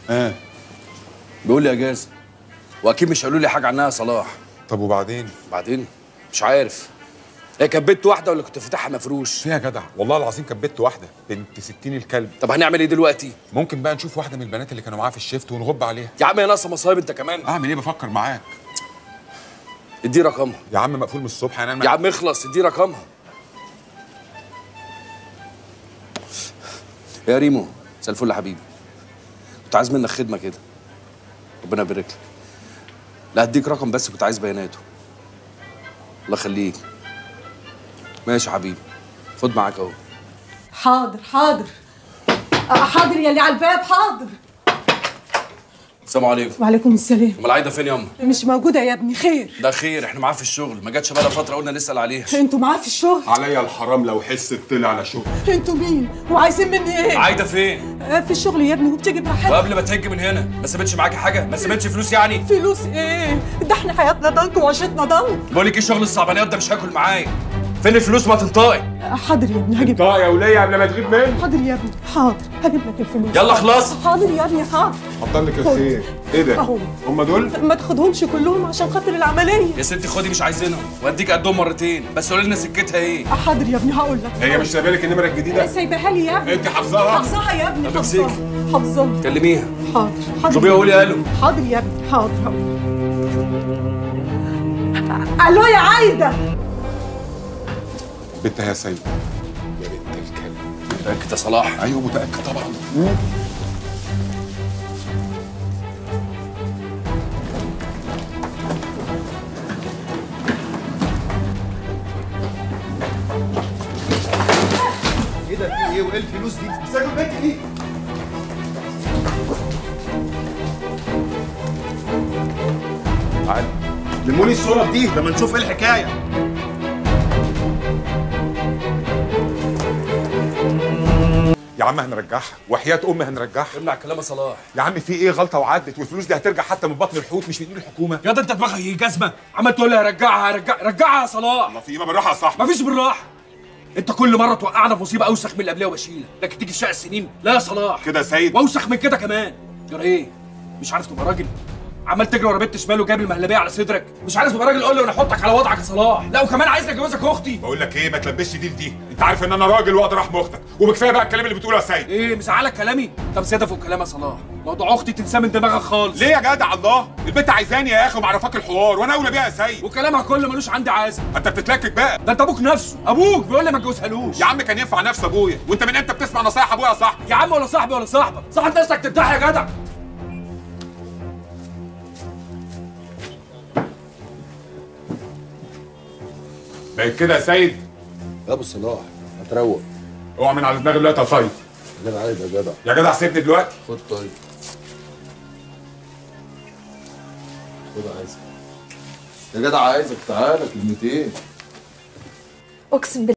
اه بيقول لي اجازه واكيد مش قالوا لي حاجه عنها يا صلاح طب وبعدين بعدين مش عارف هي كانت بنت واحده ولا كنت فاتحها مفروش فيها جدع والله العظيم كانت بنت واحده بنت ستين الكلب طب هنعمل ايه دلوقتي ممكن بقى نشوف واحده من البنات اللي كانوا معاها في الشيفت ونغب عليها يا عم يا ناقصه مصايب انت كمان اعمل ايه بفكر معاك ادي رقمها يا عم مقفول من الصبح يعني انا يا عم اخلص ادي رقمها يا ريمو مساء الفل يا حبيبي كنت عايز منك خدمه كده ربنا يبارك لك لا هديك رقم بس كنت عايز بياناته الله يخليك ماشي يا حبيبي خد معاك اهو حاضر حاضر آه، حاضر يلي على الباب حاضر السلام عليكم وعليكم السلام امال عايده فين ياما مش موجودة يا ابني خير ده خير احنا معاه في الشغل ما جاتش بقى فتره قلنا نسال عليها انتوا معاه في الشغل عليا الحرام لو حس طلع على شغل انتوا مين وعايزين مني ايه عايده فين آه، في الشغل يا ابني وبتيجي براحتك وقبل ما تهج من هنا ما سابتش معاكي حاجه ما سابتش فلوس يعني فلوس ايه ده احنا حياتنا ضنك وعيشتنا ضنك بقول لك ايه شغل الصعبانيات ده مش هاكل معايا فين الفلوس ما تنطقي آه، حاضر يا ابني هجيب طيب يا وليه قبل ما تغيب مني حاضر يا ابني حاضر هجيب لك الفلوس يلا خلاص حاضر يا ابني حاضر حضر لك الخير ايه ده أهو. هم دول ما تاخدهمش كلهم عشان خاطر العملية يا ستي خدي مش عايزينهم واديك قدهم مرتين بس قولي لنا سكتها ايه آه، حاضر يا ابني هقول لك هي مش سايبه لك النمره الجديده سايبها لي يا ابني انت حافظاها حافظاها يا ابني طب امسكي. حافظاها حافظاها كلميها حاضر حاضر طب قولي الو حاضر يا ابني حاضر حاضر الو يا عايده بنتها يا سيد يا بنت الكلب متاكد يا صلاح ايوه متاكد طبعا ايه ده في ايه وايه الفلوس دي؟ سايبوا البنت دي تعال لموني الصورة دي لما نشوف ايه الحكاية يا عم هنرجعها وحياه امي هنرجعها امنع كلام يا صلاح يا عم في ايه غلطه وعدت والفلوس دي هترجع حتى من بطن الحوت مش من ايد الحكومه يا ده انت دماغك هي جزمه عمال تقول لي هرجعها هرجع رجعها يا صلاح الله في ايه ما بالراحه يا صاحبي مفيش بالراحه انت كل مره توقعنا في مصيبه اوسخ من اللي قبلها وبشيلك لكن تيجي في شقه السنين لا يا صلاح كده يا سيد واوسخ من كده كمان ترى ايه مش عارف تبقى راجل عمال تجري ورا بنت شمال وجايب المهلبيه على صدرك مش عارف تبقى راجل قول لي وانا احطك على وضعك يا صلاح لا وكمان عايز اجوزك اختي بقول لك ايه ما تلبسش دي لدي انت عارف ان انا راجل واقدر احمي اختك وبكفايه بقى الكلام اللي بتقوله يا سيد ايه مزعلك كلامي طب زياده فوق كلام يا صلاح موضوع اختي تنساه من دماغك خالص ليه يا جدع الله البنت عايزاني يا اخي ومعرفاك الحوار وانا اولى بيها يا سيد وكلامها كله ملوش عندي عازم انت بتتلكك بقى ده انت ابوك نفسه ابوك بيقول لي ما تجوزهالوش يا عم كان ينفع نفس ابويا وانت من امتى بتسمع نصايح ابويا يا صاحبي يا عم ولا صاحبي ولا صاحبك صاحب نفسك ترتاح يا جدع بقت كده يا سيد يا ابو صلاح هتروق اوعى من على دماغي دلوقتي يا سيد جدع عيب يا جدع يا جدع سيبني دلوقتي خد طيب خد عايزك يا جدع عايزك تعالى كلمتين اقسم بالله